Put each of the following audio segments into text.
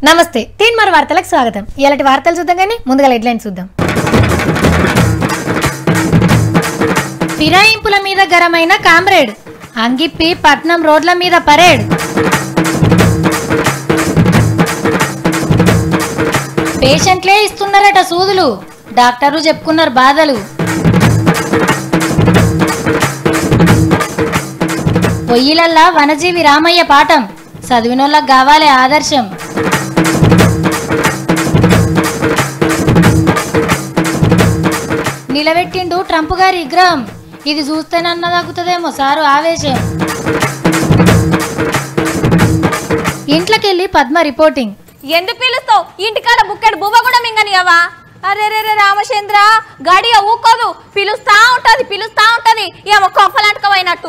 నమస్తే తీన్ మరి వార్తలకు స్వాగతం ఇలాంటి వార్తలు చూద్దాం కానీ ముందుగా హెడ్లైన్స్ చూద్దాం ఫిరాయింపుల మీద గరమైన కామ్రేడ్ అంగిప్పి పట్నం రోడ్ల మీద పరేడ్ పేషెంట్లే ఇస్తున్నారట సూదులు డాక్టర్లు చెప్పుకున్నారు బాధలు పొయ్యిలల్లా వనజీవి రామయ్య పాఠం చదివినోళ్ళకి కావాలి ఆదర్శం నిలబెట్టిండు ట్రంప్ గారి విగ్రహం ఇది చూస్తేనన్న తగ్గుతుందేమో సారు ఆవేశం ఇంట్లోకెళ్ళి పద్మ రిపోర్టింగ్ ఎందుకు పిలుస్తావు ఇంటికాడ బుక్కెడు బువ్వ కూడా మింగనియవా అరే రే రే రామచంద్ర గడియ ఊకోదు పిలుస్తా ఉంటది పిలుస్తా ఉంటది ఏమో కొప్పలాంటకపోయినట్టు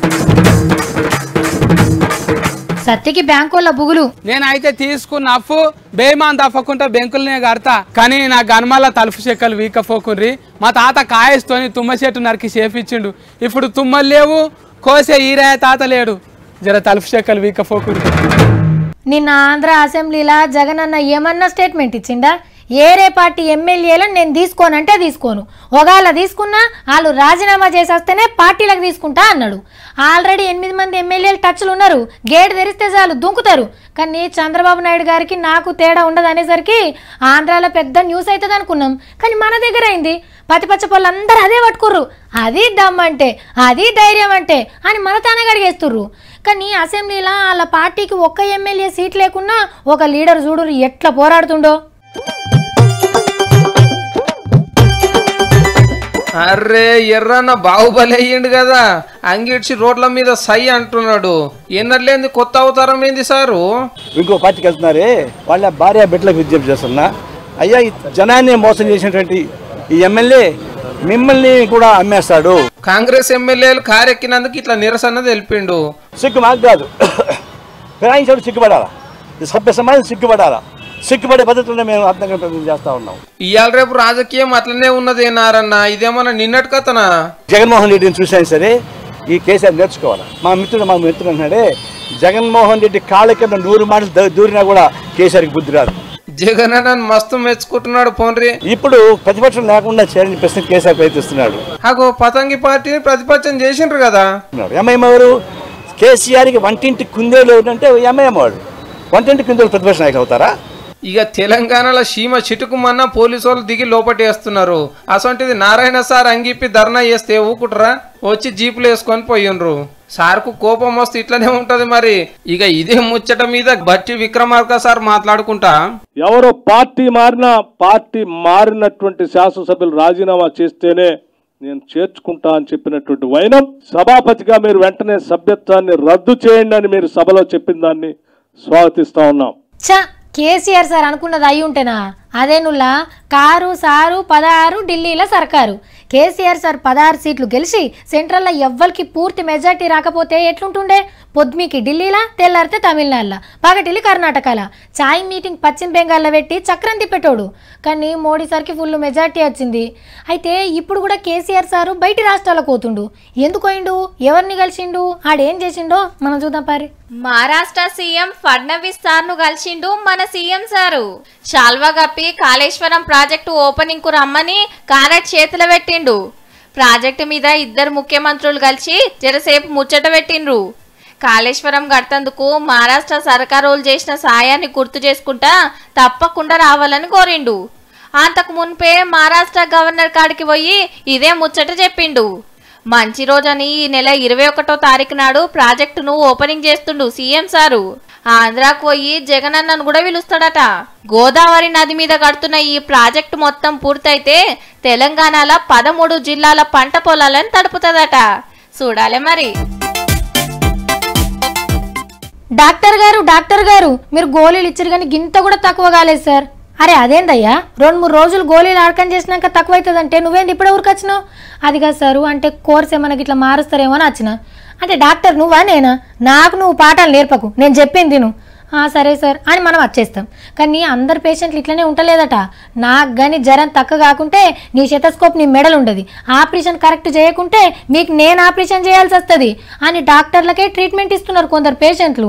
సత్యకి బ్యాంకుల బుగులు నేనైతే తీసుకున్న అప్పు బేమాన్ తప్పకుండా బెంకులనే కడతా కానీ నా గన్మాల తలుపు చెక్కలు వీకపోకుండ్రి మా తాత కాయస్తోని తుమ్మ చెట్టు నరికి చేపించిండు ఇప్పుడు తుమ్మలు లేవు కోసే ఈరాయ తాత లేడు జర తలుపు చెక్కలు వీకపోకుండ్రి నిన్న ఆంధ్ర అసెంబ్లీలో జగన్ అన్న ఏమన్నా స్టేట్మెంట్ ఇచ్చిండా ఏరే పార్టీ ఎమ్మెల్యేలను నేను తీసుకోనంటే తీసుకోను ఒకవేళ తీసుకున్నా వాళ్ళు రాజీనామా చేసేస్తేనే పార్టీలకు తీసుకుంటా అన్నాడు ఆల్రెడీ ఎనిమిది మంది ఎమ్మెల్యేలు టచ్లు ఉన్నారు గేట్ తెరిస్తే చాలు దుంకుతారు కానీ చంద్రబాబు నాయుడు గారికి నాకు తేడా ఉండదు అనేసరికి ఆంధ్రాలో పెద్ద న్యూస్ అవుతుంది అనుకున్నాం కానీ మన దగ్గర అయింది పతిపచ్చ అందరూ అదే పట్టుకుర్రు అది దమ్మంటే అది ధైర్యం అంటే అని మన తానే అడిగేస్తుర్రు కానీ అసెంబ్లీలో వాళ్ళ పార్టీకి ఒక్క ఎమ్మెల్యే సీట్ లేకున్నా ఒక లీడర్ చూడు ఎట్లా పోరాడుతుండో అర్రే ఎర్రన్న బాహుబలి అయ్యిండు కదా అంగిడ్చి రోడ్ల మీద సై అంటున్నాడు ఎన్నట్లేంది కొత్త అవతారం ఏంది సారు ఇంకో పార్టీకి వెళ్తున్నారే వాళ్ళ భార్య బిడ్డలకు విజ్ఞప్తి చేస్తున్నా అయ్యా ఈ జనాన్ని మోసం చేసినటువంటి ఈ ఎమ్మెల్యే మిమ్మల్ని కూడా అమ్మేస్తాడు కాంగ్రెస్ ఎమ్మెల్యేలు కారెక్కినందుకు ఇట్లా నిరసన తెలిపిండు సిగ్గు మాకు కాదు ఫిరాయించాడు సిగ్గుపడాలా ఈ సభ్య సమాజం సిగ్గుపడాలా సిగ్గుపడే పద్ధతిలో మేము అర్థం చేస్తా ఉన్నాం ఇవాళ రేపు రాజకీయం అట్లనే ఉన్నది నారన్న ఇదేమన్నా నిన్నటి కథనా జగన్మోహన్ రెడ్డిని చూసాను సరే ఈ కేసీఆర్ నేర్చుకోవాలి మా మిత్రుడు మా మిత్రుడు అన్నాడే జగన్మోహన్ రెడ్డి కాళ్ళ కింద నూరు మాటలు ద- దూరినా కూడా కేసీఆర్కి బుద్ధి రాదు జగన్ అన్న మస్తు మెచ్చుకుంటున్నాడు పోన్రి ఇప్పుడు ప్రతిపక్షం లేకుండా చేయాలని ప్రశ్న కేసీఆర్ ప్రయత్నిస్తున్నాడు అగో పతంగి పార్టీని ప్రతిపక్షం చేసిండ్రు కదా ఎంఐఎం ఎవరు కేసీఆర్కి వంటింటి కుందేలు ఎవరంటే ఎంఐఎం వాడు వంటింటి కుందేలు ప్రతిపక్ష నాయకులు అవుతారా ఇక తెలంగాణలో సీమ చిటుకుమన్న పోలీసు వాళ్ళు దిగి లోపటేస్తున్నారు అసొంటిది నారాయణ సార్ అంగిప్పి ధర్నా చేస్తే ఊకుట్రా వచ్చి జీపులు వేసుకొని పోయిండ్రు సార్కు కోపం వస్తే ఇట్లనే ఉంటది మరి ఇక ఇదే ముచ్చట మీద బట్టి విక్రమార్క సార్ మాట్లాడుకుంటా ఎవరో పార్టీ మారినా పార్టీ మారినటువంటి శాసనసభ్యులు రాజీనామా చేస్తేనే నేను చేర్చుకుంటా అని చెప్పినటువంటి వైనం సభాపతిగా మీరు వెంటనే సభ్యత్వాన్ని రద్దు చేయండి అని మీరు సభలో చెప్పిన దాన్ని స్వాగతిస్తా ఉన్నాం చ కేసీఆర్ సార్ అనుకున్నది అయి ఉంటేనా అదే నుల్లా కారు సారు పదహారు ఢిల్లీలో సర్కారు కేసీఆర్ సార్ పదహారు సీట్లు గెలిచి సెంట్రల్లో ఎవ్వరికి పూర్తి మెజార్టీ రాకపోతే ఎట్లుంటుండే పొద్దుమికి ఢిల్లీలా తెల్లారితే తమిళనాడులా పగటిల్లి కర్ణాటకలా చాయ్ మీటింగ్ పశ్చిమ బెంగాల్లో పెట్టి చక్రం తిప్పేటోడు కానీ మోడీ సార్కి ఫుల్ మెజార్టీ వచ్చింది అయితే ఇప్పుడు కూడా కేసీఆర్ సారు బయటి రాష్ట్రాలకు పోతుండు ఎందుకు పోయిండు ఎవరిని కలిసిండు ఆడేం చేసిండో మనం చూద్దాం పారి మహారాష్ట్ర సీఎం ఫడ్నవీస్ సార్ ను కలిసిండు మన సీఎం సారు శాల్వా గప్పి కాళేశ్వరం ప్రాజెక్టు ఓపెనింగ్ కు రమ్మని కారెట్ చేతులు పెట్టిండు ప్రాజెక్టు మీద ఇద్దరు ముఖ్యమంత్రులు కలిసి జరసేపు ముచ్చట పెట్టిండ్రు కాళేశ్వరం కట్టందుకు మహారాష్ట్ర సర్కారోలు చేసిన సాయాన్ని గుర్తు చేసుకుంటా తప్పకుండా రావాలని కోరిండు అంతకు మున్పే మహారాష్ట్ర గవర్నర్ కాడికి పోయి ఇదే ముచ్చట చెప్పిండు మంచి రోజని ఈ నెల ఇరవై ఒకటో తారీఖు నాడు ప్రాజెక్టును ఓపెనింగ్ చేస్తుండు సీఎం సారు ఆంధ్రాకు పోయి జగనన్నను కూడా పిలుస్తాడట గోదావరి నది మీద కడుతున్న ఈ ప్రాజెక్టు మొత్తం పూర్తయితే తెలంగాణలో పదమూడు జిల్లాల పంట పొలాలను తడుపుతుందట చూడాలి మరి డాక్టర్ గారు డాక్టర్ గారు మీరు గోళీలు ఇచ్చారు కానీ గింత కూడా తక్కువ కాలేదు సార్ అరే అదేందయ్యా రెండు మూడు రోజులు గోళీలు ఆడకం చేసినాక తక్కువ అవుతుందంటే నువ్వేంది ఇప్పుడే ఊరికొచ్చినావు అది కాదు సారు అంటే కోర్స్ ఏమన్నా ఇట్లా మారుస్తారేమో అని వచ్చిన అంటే డాక్టర్ నువ్వా నేనా నాకు నువ్వు పాఠాలు నేర్పకు నేను చెప్పింది నువ్వు "ఆ, సరే సార్ అని మనం వచ్చేస్తాం కానీ అందరు పేషెంట్లు ఇట్లనే ఉంటలేదట నాకు కానీ జ్వరం తక్కువ కాకుంటే నీ శతస్కోప్ నీ మెడలు ఉండదు ఆపరేషన్ కరెక్ట్ చేయకుంటే మీకు నేను ఆపరేషన్ చేయాల్సి వస్తుంది అని డాక్టర్లకే ట్రీట్మెంట్ ఇస్తున్నారు కొందరు పేషెంట్లు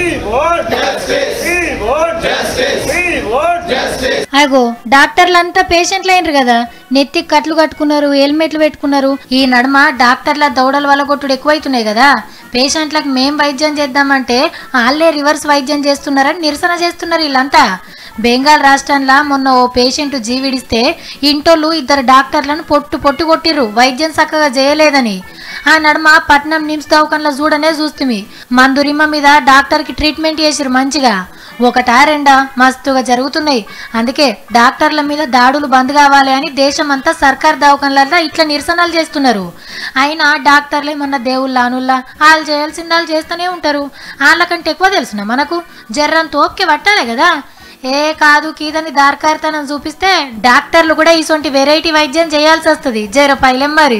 అగో డాక్టర్లంతా పేషెంట్లు అయినరు కదా నెత్తికి కట్లు కట్టుకున్నారు హెల్మెట్లు పెట్టుకున్నారు ఈ నడుమ డాక్టర్ల దౌడల వల్ల కొట్టుడు ఎక్కువైతున్నాయి కదా పేషెంట్లకు మేం వైద్యం చేద్దామంటే వాళ్ళే రివర్స్ వైద్యం చేస్తున్నారని నిరసన చేస్తున్నారు వీళ్ళంతా బెంగాల్ రాష్ట్రంలో మొన్న ఓ పేషెంట్ జీవిడిస్తే ఇంటోళ్ళు ఇద్దరు డాక్టర్లను పొట్టు పొట్టు కొట్టిర్రు వైద్యం చక్కగా చేయలేదని ఆ నడుమ పట్నం నిమ్స్ దవాఖానలో చూడనే చూస్తుంది మందురిమ్మ మీద డాక్టర్కి ట్రీట్మెంట్ చేసిరు మంచిగా ఒకటా రెండా మస్తుగా జరుగుతున్నాయి అందుకే డాక్టర్ల మీద దాడులు బంద్ కావాలి అని దేశమంతా సర్కార్ దవాఖానలలో ఇట్లా నిరసనలు చేస్తున్నారు అయినా డాక్టర్లు ఏమన్నా దేవుళ్ళ అనుల్లా వాళ్ళు చేయాల్సింది వాళ్ళు చేస్తూనే ఉంటారు వాళ్ళకంటే ఎక్కువ తెలుసునా మనకు జర్రం తోపుకి పట్టాలి కదా ఏ కాదు కీదని దార్కారితనం చూపిస్తే డాక్టర్లు కూడా ఇటువంటి వెరైటీ వైద్యం చేయాల్సి వస్తుంది జర పైలెం మరి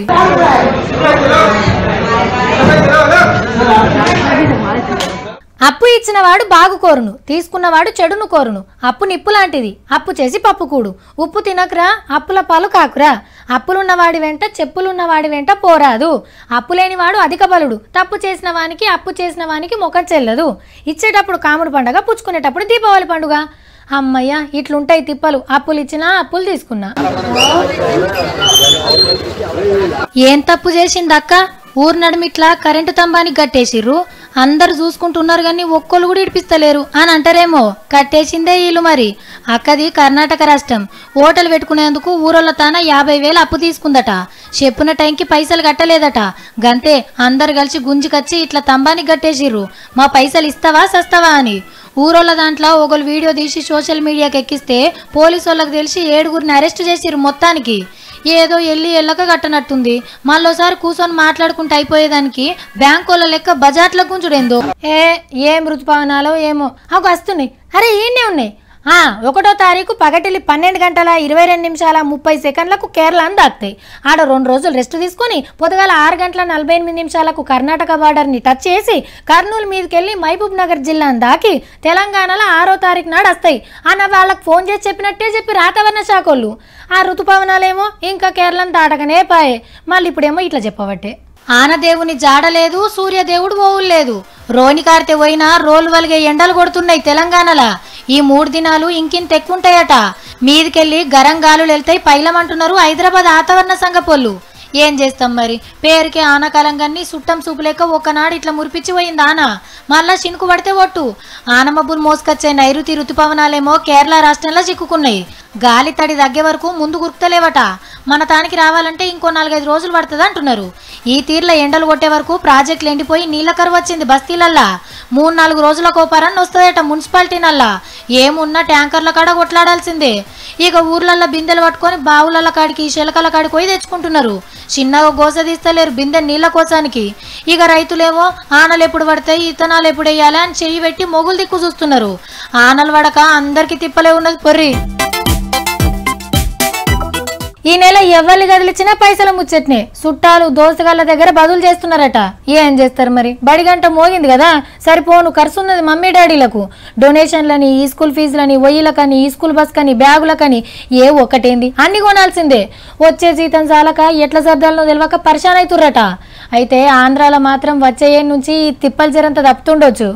అప్పు ఇచ్చినవాడు బాగు కోరును తీసుకున్నవాడు చెడును కోరును అప్పు నిప్పు లాంటిది అప్పు చేసి పప్పు కూడు ఉప్పు తినకురా అప్పుల పాలు కాకురా అప్పులున్నవాడి వెంట చెప్పులున్నవాడి వెంట పోరాదు అప్పు లేనివాడు అధిక బలుడు తప్పు చేసిన వానికి అప్పు చేసిన వానికి ముఖం చెల్లదు ఇచ్చేటప్పుడు కాముడు పండగ పుచ్చుకునేటప్పుడు దీపావళి పండుగ అమ్మయ్య ఇట్లుంటాయి తిప్పలు అప్పులు ఇచ్చినా అప్పులు తీసుకున్నా ఏం తప్పు చేసింది అక్క ఊరు నడుమిట్లా కరెంటు స్తంభానికి కట్టేసిర్రు అందరు చూసుకుంటున్నారు కానీ ఒక్కళ్ళు కూడా ఇడిపిస్తలేరు అని అంటారేమో కట్టేసిందే వీళ్ళు మరి అక్కది కర్ణాటక రాష్ట్రం హోటల్ పెట్టుకునేందుకు ఊరోళ్ళ తాన యాభై వేలు అప్పు తీసుకుందట చెప్పిన టైంకి పైసలు కట్టలేదట గంతే అందరు కలిసి గుంజుకొచ్చి ఇట్లా స్తంభానికి కట్టేసిర్రు మా పైసలు ఇస్తావా సస్తావా అని ఊరోళ్ళ దాంట్లో ఒకరు వీడియో తీసి సోషల్ మీడియాకి ఎక్కిస్తే పోలీసు వాళ్ళకి తెలిసి ఏడుగురిని అరెస్ట్ చేసిర్రు మొత్తానికి ఏదో ఎల్లి ఎల్లక కట్టనట్టుంది మళ్ళోసారి కూర్చొని మాట్లాడుకుంటూ అయిపోయేదానికి బ్యాంక్ వాళ్ళ లెక్క బజార్ల గుంజుడేందో ఏ ఏం ఋతుపవనాలో ఏమో అవి వస్తున్నాయి అరే ఈయనే ఉన్నాయి ఆ, ఒకటో తారీఖు పగటిల్లి పన్నెండు గంటల ఇరవై రెండు నిమిషాల ముప్పై సెకండ్లకు కేరళ దాక్తాయి ఆడ రెండు రోజులు రెస్ట్ తీసుకొని పొద్దుగాల ఆరు గంటల నలభై ఎనిమిది నిమిషాలకు కర్ణాటక బార్డర్ని టచ్ చేసి కర్నూలు మీదకెళ్ళి మహబూబ్ నగర్ జిల్లాను దాకి తెలంగాణలో ఆరో తారీఖు నాడు వస్తాయి అన్న వాళ్ళకి ఫోన్ చేసి చెప్పినట్టే చెప్పి వాతావరణ శాఖ వాళ్ళు ఆ ఋతుపవనాలేమో ఇంకా కేరళను దాటకనే పాయే మళ్ళీ ఇప్పుడేమో ఇట్లా చెప్పబట్టే ఆనదేవుని జాడలేదు సూర్యదేవుడు ఓవులు లేదు రోని కారితే పోయినా రోలు వలిగే ఎండలు కొడుతున్నాయి తెలంగాణలా ఈ మూడు దినాలు ఇంకింత ఎక్కుంటాయట మీదికెళ్ళి గరం గాలులు వెళ్తాయి పైలమంటున్నారు హైదరాబాద్ వాతావరణ సంఘ పొల్లు ఏం చేస్తాం మరి పేరుకే ఆనకాలం కానీ సుట్టం సూపు లేక ఒకనాడు ఇట్లా మురిపించి పోయింది ఆన మళ్ళా చినుకు పడితే ఒట్టు ఆనమబ్బులు మోసుకొచ్చే నైరుతి ఋతుపవనాలేమో కేరళ రాష్ట్రంలో చిక్కుకున్నాయి గాలి తడి తగ్గే వరకు ముందు గుర్తలేవట మన తానికి రావాలంటే ఇంకో నాలుగైదు రోజులు పడుతుంది అంటున్నారు ఈ తీర్ల ఎండలు కొట్టే వరకు ప్రాజెక్టులు ఎండిపోయి నీళ్ళ కరువు వచ్చింది బస్తీలల్లా మూడు నాలుగు రోజుల కోపారని వస్తుందట మున్సిపాలిటీ నల్లా ఏమున్నా ట్యాంకర్ల కాడ కొట్లాడాల్సిందే ఇక ఊర్లల్లో బిందెలు పట్టుకొని బావులల్ల కాడికి శిలకల కాడికి పోయి తెచ్చుకుంటున్నారు చిన్నగా గోస తీస్తలేరు బిందె నీళ్ళ కోసానికి ఇక రైతులేమో ఆనలు ఎప్పుడు పడతాయి ఇత్తనాలు ఎప్పుడు వేయాలి అని చెయ్యి పెట్టి మొగులు దిక్కు చూస్తున్నారు ఆనలు పడక అందరికి తిప్పలే ఉన్నది పొర్రి ఈ నెల ఎవరిని కదిలిచ్చినా పైసలు ముచ్చట్నే చుట్టాలు దోసగాళ్ళ దగ్గర బదులు చేస్తున్నారట ఏం చేస్తారు మరి బడి గంట మోగింది కదా సరిపోను ఖర్చు ఉన్నది మమ్మీ డాడీలకు డొనేషన్లని ఈ స్కూల్ ఫీజులని ఒయ్యిలకని ఈ స్కూల్ బస్ కని బ్యాగులకని ఏ ఒక్కటేంది అన్ని కొనాల్సిందే వచ్చే జీతం చాలక ఎట్ల సర్దాలను తెలియక పరిశాన్ అవుతుర్రట అయితే ఆంధ్రాలో మాత్రం వచ్చే ఏడు నుంచి ఈ తిప్పల జరంత తప్పుతుండొచ్చు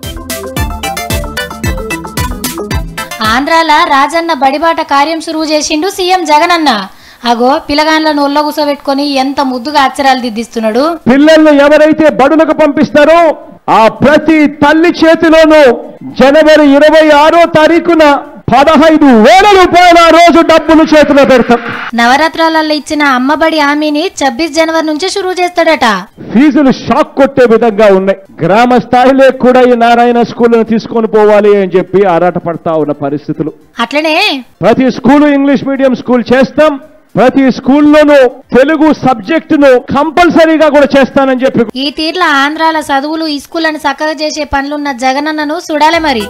ఆంధ్రాల రాజన్న బడిబాట కార్యం సురువు చేసిండు సీఎం జగనన్న అగో పిలగాన్లను ఒళ్ళో కూసోబెట్టుకొని ఎంత ముద్దుగా అక్షరాలు దిద్దిస్తున్నాడు పిల్లల్ని ఎవరైతే బడులకు పంపిస్తారో ఆ ప్రతి తల్లి చేతిలోనూ జనవరి ఇరవై ఆరో తారీఖున పదహైదు వేల రూపాయల ఆ రోజు డబ్బులు చేతిలో పెడతాం నవరాత్రాలలో ఇచ్చిన అమ్మబడి హామీని ఛబ్బీస్ జనవరి నుంచి షురువు చేస్తాడట ఫీజులు షాక్ కొట్టే విధంగా ఉన్నాయి గ్రామ స్థాయిలో కూడా ఈ నారాయణ స్కూళ్ళను తీసుకొని పోవాలి అని చెప్పి ఆరాటపడతా ఉన్న పరిస్థితులు అట్లనే ప్రతి స్కూలు ఇంగ్లీష్ మీడియం స్కూల్ చేస్తాం ప్రతి స్కూల్లోనూ తెలుగు సబ్జెక్టును కంపల్సరీగా కూడా చేస్తానని చెప్పి ఈ తీర్ల ఆంధ్రాల చదువులు ఈ స్కూళ్ళని చక్కగా చేసే పనులున్న జగనన్నను చూడాలి మరి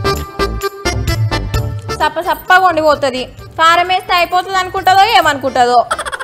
సప్ప సప్పగా వండిపోతుంది కారం వేస్తే అయిపోతుంది అనుకుంటుందో ఏమనుకుంటుందో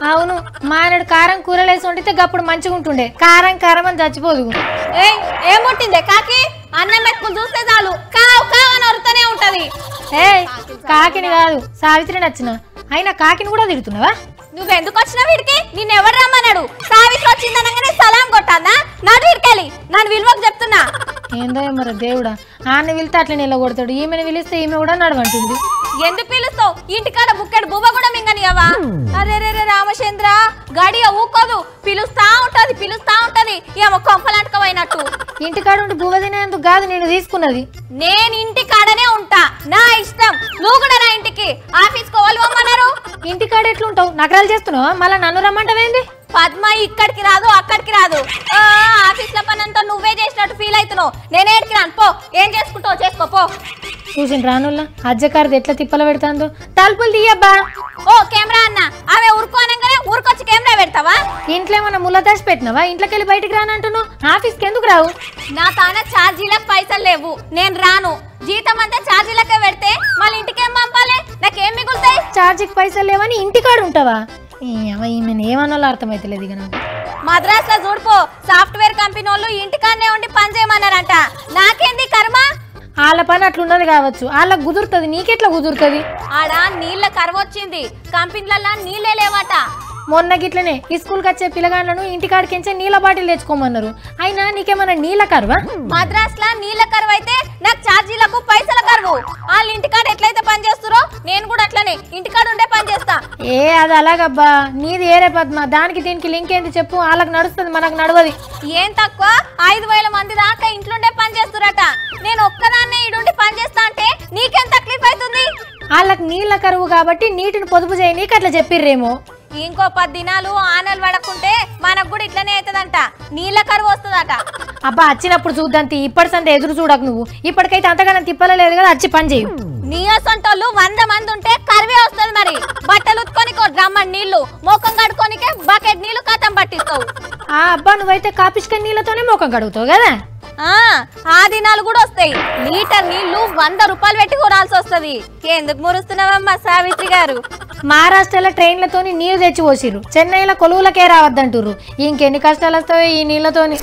అవును మానడు కారం కూరలేసి వండితే గప్పుడు మంచిగా ఉంటుండే కారం కారం అని చచ్చిపోదు ఏయ్ ఏం పుట్టిందే కాకి అన్నం పెట్టుకుని చూస్తే చాలు కావు కావు అని అరుతూనే ఉంటది ఏ కాకిని కాదు సావిత్రి నచ్చిన అయినా కాకిని కూడా తిడుతున్నావా నువ్వెందుకు వచ్చినావు వీడికి నిన్ను ఎవరు రమ్మన్నాడు సావిత్రి వచ్చిందనగానే సలాం కొట్టానా నడు వీడికెళ్ళి నన్ను విలువకు చెప్తున్నా ఏందో మరి దేవుడా ఆన్న పిలిస్తే అట్లా నిలబడతాడు ఈమెను పిలిస్తే ఈమె కూడా నడవంటుంది ఎందుకు పిలుస్తావు ఇంటికాడ బుక్కెడు బువ్వ కూడా మింగనియవా అరే రే రే రామచంద్ర గడియ ఊకోదు పిలుస్తా ఉంటది పిలుస్తా ఉంటది ఏమో కొంపలాంటకపోయినట్టు ఇంటికాడ ఉండి బువ్వ తినేందుకు కాదు నేను తీసుకున్నది నేను ఇంటి కాడనే ఉంటా నా ఇష్టం నువ్వు కూడా నా ఇంటికి ఆఫీస్ కోవాలి పోమన్నారు ఇంటికాడ ఎట్లుంటావు నగరాలు చేస్తున్నావా మళ్ళీ నన్ను రమ్మంటావేంది పద్మ ఇక్కడికి రాదు అక్కడికి రాదు ఆ, ఆఫీస్ లో పని అంతా నువ్వే చేసినట్టు ఫీల్ అవుతున్నావు నేనే ఎక్కడికి రాను పో ఏం చేసుకుంటావు చేసుకో పో చూసిన రానుల్లా అజ్జకారిది ఎట్లా తిప్పల పెడతాందో తలుపులు తీయబ్బా ఓ కెమెరా అన్న ఆమె ఊరుకోనంగానే ఊరుకొచ్చి కెమెరా పెడతావా ఇంట్లో ఏమన్నా ముళ్ళ దాచి పెట్టినావా ఇంట్లోకి వెళ్ళి బయటికి రానంటున్నావు ఆఫీస్కి ఎందుకు రావు నా తాన ఛార్జీలకు పైసలు లేవు నేను రాను జీతం అంతా ఛార్జీలకే పెడితే మళ్ళీ ఇంటికేం పంపాలి నాకేం మిగులుతాయి ఛార్జీకి పైసలు లేవని ఇంటికాడ ఉంటావా ఈ అవ్వ ఈమెను ఏమన్నా అర్థమైతలేదు ఇక నాకు మద్రాస్ లో చూడుపో సాఫ్ట్వేర్ కంపెనీ వాళ్ళు ఇంటికాడనే ఉండి పని చేయమన్నారంట నాకేంది కర్మ వాళ్ళ పని అట్లున్నది కావచ్చు వాళ్ళకి కుదురుతుంది నీకెట్లా కుదురుతుంది ఆడ నీళ్ళ కరువు వచ్చింది కంపెనీలలో నీళ్ళే లేవట మొన్న గిట్లనే ఈ స్కూల్కి వచ్చే పిల్లగాళ్ళను ఇంటికాడికించే నీళ్ళ బాటిల్ తెచ్చుకోమన్నారు అయినా నీకేమన్నా నీళ్ళ కరువా మద్రాస్ లా నీళ్ళ కరువు అయితే నాకు ఛార్జీలకు పైసల కరువు వాళ్ళు ఇంటికాడ ఎట్లయితే పని చేస్తారో నేను కూడా అట్లనే ఇంటికాడ ఉండే పని చేస్తా ఏ అది అలాగబ్బా నీది ఏరే పద్మ దానికి దీనికి లింక్ ఏంది చెప్పు వాళ్ళకి నడుస్తుంది మనకు నడవది ఏం తక్కువ ఐదు వేల మంది దాకా ఇంట్లోండే పని చేస్తురట నేను ఒక్కదాన్నే ఇడుండి పని చేస్తా అంటే నీకేం తక్లీఫ్ అవుతుంది వాళ్ళకి నీళ్ళ కరువు కాబట్టి నీటిని పొదుపు చేయనీకి అట్లా చెప్పిర్రేమో ఇంకో పది దినాలు ఆనలు పడకుంటే మనకు కూడా ఇట్లనే అవుతుందంట నీళ్ళ కరువు వస్తుందట అబ్బా వచ్చినప్పుడు చూద్దాం తీ. ఇప్పటి సంత ఎదురు చూడకు నువ్వు ఇప్పటికైతే అంతగానం తిప్పలేదు కదా వచ్చి పని చేయు నీ అసంటోళ్ళు వంద మంది ఉంటే కరివే వస్తుంది మరి బట్టలు ఉత్తుకొని డ్రమ్మన్ నీళ్లు మోకం కడుకోనికే బకెట్ నీళ్లు కథం పట్టిస్తావు ఆ అబ్బా నువ్వైతే కాపిష్క నీళ్ళతోనే ముఖం కడుగుతావు కదా ఆ ఆ దినాలు కూడా వస్తాయి లీటర్ నీళ్లు వంద రూపాయలు పెట్టి కొనాల్సి వస్తది ఎందుకు మురుస్తున్నావమ్మా సావిత్రి గారు మహారాష్ట్రలో ట్రైన్లతోని నీళ్లు తెచ్చి పోసిర్రు చెన్నైలో కొలువులకే రావద్దంటుర్రు ఇంకెన్ని కష్టాలు వస్తాయో ఈ నీళ్లతోని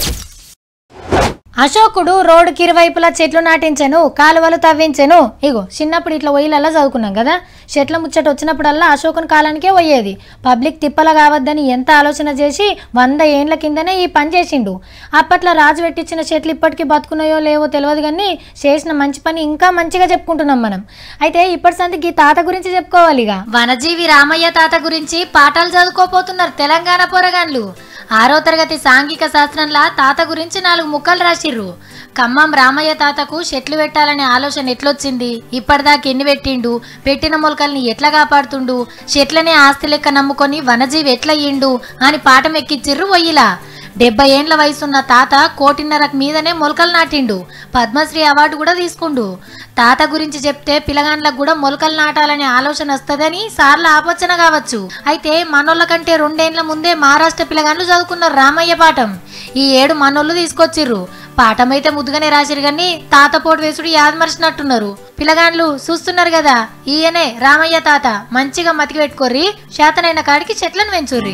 అశోకుడు రోడ్డుకి ఇరువైపులా చెట్లు నాటించెను కాలువలు తవ్వించెను ఇగో చిన్నప్పుడు ఇట్లా ఒయ్యిలల్లా చదువుకున్నాం కదా చెట్ల ముచ్చట వచ్చినప్పుడల్లా అశోకుని కాలానికే పోయేది పబ్లిక్ తిప్పల కావద్దని ఎంత ఆలోచన చేసి వంద ఏండ్ల కిందనే ఈ పని చేసిండు అప్పట్లో రాజు పెట్టించిన చెట్లు ఇప్పటికీ బతుకున్నాయో లేవో తెలియదు కానీ చేసిన మంచి పని ఇంకా మంచిగా చెప్పుకుంటున్నాం మనం అయితే ఇప్పటి సందికి ఈ తాత గురించి చెప్పుకోవాలి ఇక వనజీవి రామయ్య తాత గురించి పాఠాలు చదువుకోపోతున్నారు తెలంగాణ పొరగాన్లు ఆరో తరగతి సాంఘిక శాస్త్రంలా తాత గురించి నాలుగు ముక్కలు రాసిర్రు ఖమ్మం రామయ్య తాతకు చెట్లు పెట్టాలనే ఆలోచన ఎట్లొచ్చింది ఇప్పటిదాకా ఎన్ని పెట్టిండు పెట్టిన మొలకల్ని ఎట్లా కాపాడుతుండు చెట్లనే ఆస్తి లెక్క నమ్ముకొని వనజీవి ఎట్లయ్యిండు అని పాఠం ఎక్కిచ్చిర్రు వయ్యిలా డెబ్బై ఏండ్ల వయసున్న తాత కోటిన్నరకు మీదనే మొలకలు నాటిండు పద్మశ్రీ అవార్డు కూడా తీసుకుండు తాత గురించి చెప్తే పిల్లగాండ్లకు కూడా మొలకలు నాటాలనే ఆలోచన వస్తుందని సార్ల ఆలోచన కావచ్చు అయితే మనోళ్ళ కంటే రెండేండ్ల ముందే మహారాష్ట్ర పిల్లగాండ్లు చదువుకున్నారు రామయ్య పాఠం ఈ ఏడు మనోళ్ళు తీసుకొచ్చిర్రు పాఠం అయితే ముద్దుగానే రాసిరు కానీ తాత పోటు వేసుడు యాదమరిచినట్టున్నారు పిల్లగాండ్లు చూస్తున్నారు కదా ఈయనే రామయ్య తాత మంచిగా మతికి పెట్టుకోర్రి శాతనైన కాడికి చెట్లను పెంచుర్రి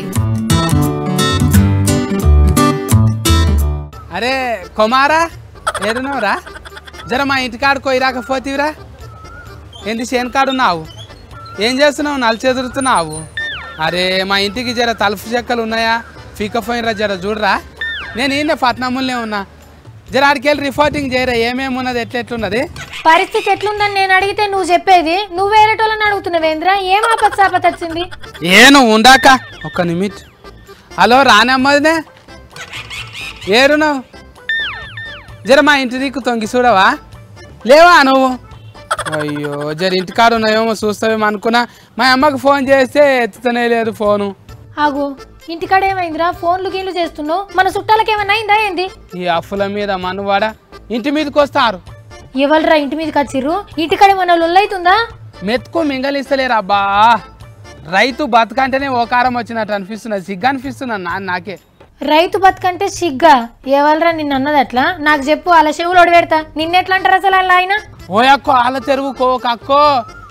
అరే కుమారా ఏడున్నావురా జర మా ఇంటికాడ పోయి రాకపోతీవిరా ఏంది చేనుకాడున్నావు ఏం చేస్తున్నావు నలిచెదురుతున్నావు అరే మా ఇంటికి జర తలుపు చెక్కలు ఉన్నాయా ఫీకపోయినరా జర చూడరా నేను ఈయన పట్నములనే ఉన్నా జర ఆడికి వెళ్ళి రిపోర్టింగ్ చేయరా ఏమేమి ఉన్నది ఎట్లెట్లున్నది పరిస్థితి ఎట్లుందని నేను అడిగితే నువ్వు చెప్పేది నువ్వు వేరేటోళ్ళని అడుగుతున్నావేంద్రా ఏం ఆపత్ సాపత్ వచ్చింది ఏ నువ్వు ఉండాక ఒక్క నిమిట్ హలో రానమ్మదినే ఏరున్నావు జర మా ఇంటి దిక్కు తొంగి చూడవా లేవా నువ్వు అయ్యో జర ఇంటికాడ ఉన్నాయేమో చూస్తావేమో అనుకున్నా మా అమ్మకి ఫోన్ చేస్తే ఎత్తుతనే లేదు ఫోను ఆగు ఇంటికాడ ఏమైందిరా ఫోన్లు గీన్లు చేస్తున్నావు మన చుట్టాలకి ఏమైనా అయిందా ఏంది ఈ అప్పుల మీద మనువాడ ఇంటి మీదకి వస్తారు ఎవరురా ఇంటి మీదకి వచ్చిర్రు ఇంటికాడ ఏమైనా లొల్లైతుందా మెతుకు మింగలిస్తలేరు అబ్బా రైతు బతుకంటేనే ఓకారం వచ్చినట్టు అనిపిస్తున్నది సిగ్గు అనిపిస్తున్నది నా నాకే రైతు బతుకంటే సిగ్గా ఎవరురా నిన్ను అన్నది అట్లా నాకు చెప్పు అలా చెవులు ఒడిపెడతా నిన్నెట్లా అంటారు అసలు అలా ఆయన ఓ అక్కో ఆల తెరువు కోకక్కో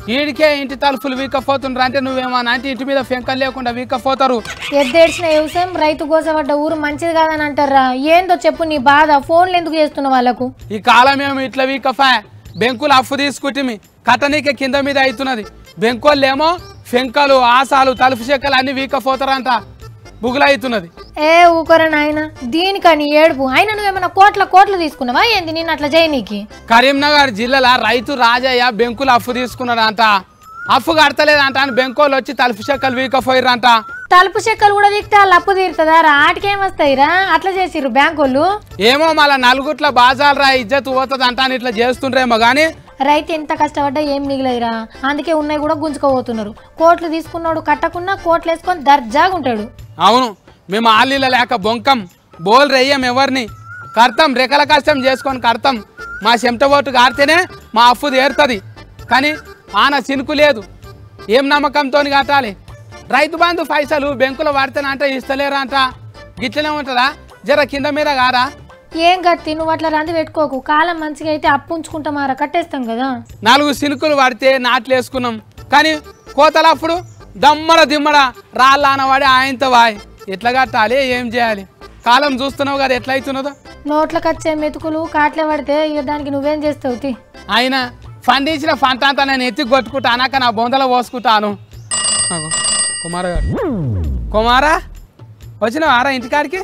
ఈడికే ఇంటి తలుపులు వీకపోతుండ్రు అంటే నువ్వేమన్నా అంటే ఇంటి మీద ఫెంకలు లేకుండా వీకపోతారు ఎద్దేడ్చిన వ్యవసాయం రైతు గోసపడ్డ ఊరు మంచిది కాదని అంటారా ఏందో చెప్పు నీ బాధ ఫోన్లు ఎందుకు చేస్తున్న వాళ్ళకు ఈ కాలం ఏమో ఇట్లా వీకఫా బెంకులు అప్పు తీసుకుంటే కట్టనీకే కింద మీద అవుతున్నది బెంకోళ్ళు ఏమో ఫెంకలు ఆసాలు తలుపు చెక్కలు అన్ని వీకపోతారంట బుగులవుతున్నది ఏ ఊకరా నాయన దీనికని ఏడుపు అయినా నువ్వేమన్నా కోట్ల కోట్లు తీసుకున్నావా ఏంది నేను అట్లా చేయనీకి కరీంనగర్ జిల్లాలో రైతు రాజయ్య బెంకులు అప్పు తీసుకున్నాడంట అప్పు కడతలేదంట అని బెంకోళ్ళు వచ్చి తలుపు చెక్కలు వీకపోయిరంట తలుపు చెక్కలు కూడా దిగితే వాళ్ళు అప్పు తీరుతుందా రా ఆటికేం వస్తాయిరా అట్లా చేసిర్రు బ్యాంకోళ్ళు ఏమో మళ్ళా నలుగుట్ల బాజాలు రా ఇజ్జత్ పోతుంది అంట అని ఇట్లా చేస్తుండ్రేమో కానీ రైతు ఎంత కష్టపడ్డా ఏం మిగిలేరా అందుకే ఉన్నాయి కూడా గుంజుకోబోతున్నారు కోట్లు తీసుకున్నాడు కట్టకున్నా కోట్లు వేసుకొని దర్జాగా ఉంటాడు అవును మేము ఆలీల లేక బొంకం బోల్ రెయ్యం ఎవరిని కడతాం రెక్కల కష్టం చేసుకొని కడతాం మా చెమట ఓటు కాడితేనే మా అప్పు తీరుతుంది కానీ ఆన చినుకు లేదు ఏం నమ్మకంతో కట్టాలి రైతు బంధు పైసలు బెంకులో వాడితేనే అంటే ఇస్తలేరా అంట గిట్లనే ఉంటుందా జర కింద మీద కారా ఏం గత్తి నువ్వు అట్లా రంది పెట్టుకోకు కాలం మంచిగా అయితే అప్పు ఉంచుకుంటామారా కట్టేస్తాం కదా నాలుగు సినుకులు పడితే నాట్లు వేసుకున్నాం కానీ కోతలప్పుడు దమ్మర దిమ్మర రాళ్ళ ఆనవాడి ఆయనతో వాయ్ ఎట్లా కట్టాలి ఏం చేయాలి కాలం చూస్తున్నావు కదా ఎట్లా అవుతున్నదో నోట్లకు వచ్చే మెతుకులు కాట్లే పడితే ఇక దానికి నువ్వేం చేస్తావు తి ఆయన పండించిన పంట అంతా నేను ఎత్తి కొట్టుకుంటా అనాక నా బొందలో పోసుకుంటాను అగో, కుమార గారు కుమారా వచ్చినావారా ఇంటికాడికి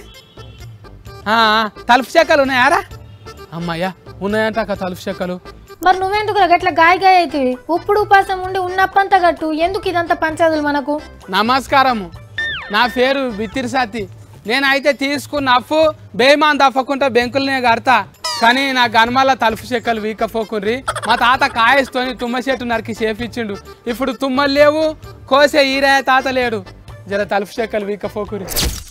ఆ, ఆ, తలుపు చెక్కలు ఉన్నాయారా అమ్మయ్యా ఉన్నాయంట అక్క తలుపు చెక్కలు మరి నువ్వెందుకు గట్ల గాయ గాయ అవుతుంది ఉప్పుడు ఉపాసం ఉండి ఉన్నప్పంతా గట్టు ఎందుకు ఇదంతా పంచాదులు మనకు నమస్కారము నా పేరు బిత్తిరి సత్తి నేనైతే తీసుకున్న అప్పు బేమాన్ తప్పకుండా బెంకులనే కడతా కానీ నా గన్మాల తలుపు చెక్కలు వీకపోకుండ్రి మా తాత కాయస్తోని తుమ్మ చెట్టు నరికి చేపించిండు ఇప్పుడు తుమ్మలు లేవు కోసే ఈరే తాత లేడు జర తలుపు చెక్కలు వీకపోకురి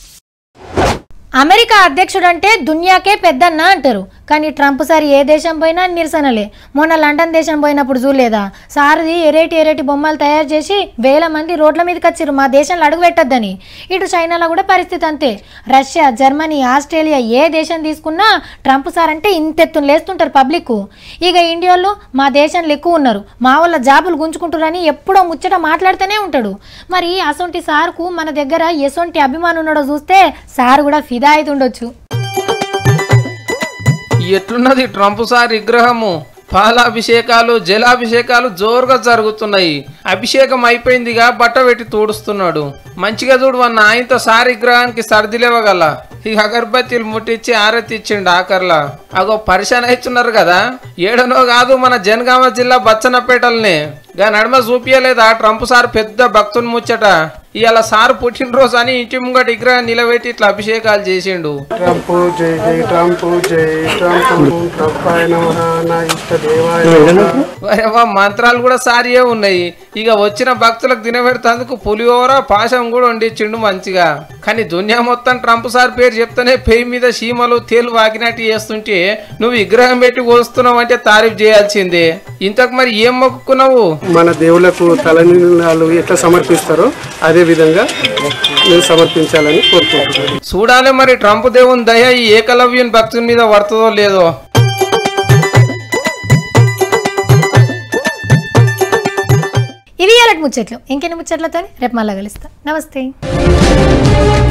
అమెరికా అధ్యక్షుడంటే దునియాకే పెద్దన్న అంటారు కానీ ట్రంప్ సారి ఏ దేశం పోయినా నిరసనలే మొన్న లండన్ దేశం పోయినప్పుడు చూడలేదా సారది ఎరేటి ఎరేటి బొమ్మలు తయారు చేసి వేల మంది రోడ్ల మీదకి వచ్చిర్రు మా దేశంలో అడుగు పెట్టొద్దని ఇటు చైనాలో కూడా పరిస్థితి అంతే రష్యా జర్మనీ ఆస్ట్రేలియా ఏ దేశం తీసుకున్నా ట్రంప్ సార్ అంటే ఇంతెత్తున లేస్తుంటారు పబ్లిక్ ఇక ఇండియాలో మా దేశంలో ఎక్కువ ఉన్నారు మా వాళ్ళ జాబులు గుంజుకుంటారని ఎప్పుడో ముచ్చట మాట్లాడుతూనే ఉంటాడు మరి అసొంటి సార్కు మన దగ్గర ఎసొంటి అభిమానం ఉన్నాడో చూస్తే సార్ కూడా ఫిదా అవుతుండొచ్చు ఎట్లున్నది ట్రంప్ సార్ విగ్రహము పాలాభిషేకాలు జలాభిషేకాలు జోరుగా జరుగుతున్నాయి అభిషేకం అయిపోయిందిగా బట్ట పెట్టి తూడుస్తున్నాడు మంచిగా చూడు అన్న ఆయనతో సార్ విగ్రహానికి సర్దిలేవగల ఇక అగరబత్తీలు ముట్టించి ఆరతి ఇచ్చిండు ఆఖర్లా అగో పరిశాన్ అవుతున్నారు కదా ఏడనో కాదు మన జనగామ జిల్లా బచ్చన్నపేటల్ని గా నడుమ చూపియలేదా ట్రంప్ సార్ పెద్ద భక్తుని ముచ్చట ఇవాళ సార్ పుట్టినరోజు అని ఇంటి ముంగట విగ్రహం నిలబెట్టి ఇట్లా అభిషేకాలు చేసిండు ట్రంప్ జై జై ట్రంప్ జై ట్రంప్ ట్రంపాయ నమః నా ఇష్ట దేవాయ నమః. వరేవా మంత్రాలు కూడా సారియే ఉన్నాయి ఇక వచ్చిన భక్తులకు తినబెడతాందుకు పులిహోర పాశం కూడా వండిచ్చిండు మంచిగా కానీ దునియా మొత్తం ట్రంప్ సార్ పేరు చెప్తేనే పేయి మీద సీమలు తేలు వాకినట్టు చేస్తుంటే నువ్వు విగ్రహం పెట్టి కోస్తున్నావు అంటే తారీఫ్ చేయాల్సిందే ఇంతకు మరి ఏం మొక్కుకున్నావు మన దేవులకు తలనీలాలు ఎట్లా సమర్పిస్తారో అదే విధంగా నేను సమర్పించాలని కోరుకుంటున్నాను చూడాలి మరి ట్రంప్ దేవుని దయ ఈ ఏకలవ్యుని భక్తుని మీద పడుతుందో లేదో ఇవి ఎలాంటి ముచ్చట్లు ఇంకెన్ని ముచ్చట్లతో రేపు మళ్ళా కలుస్తా నమస్తే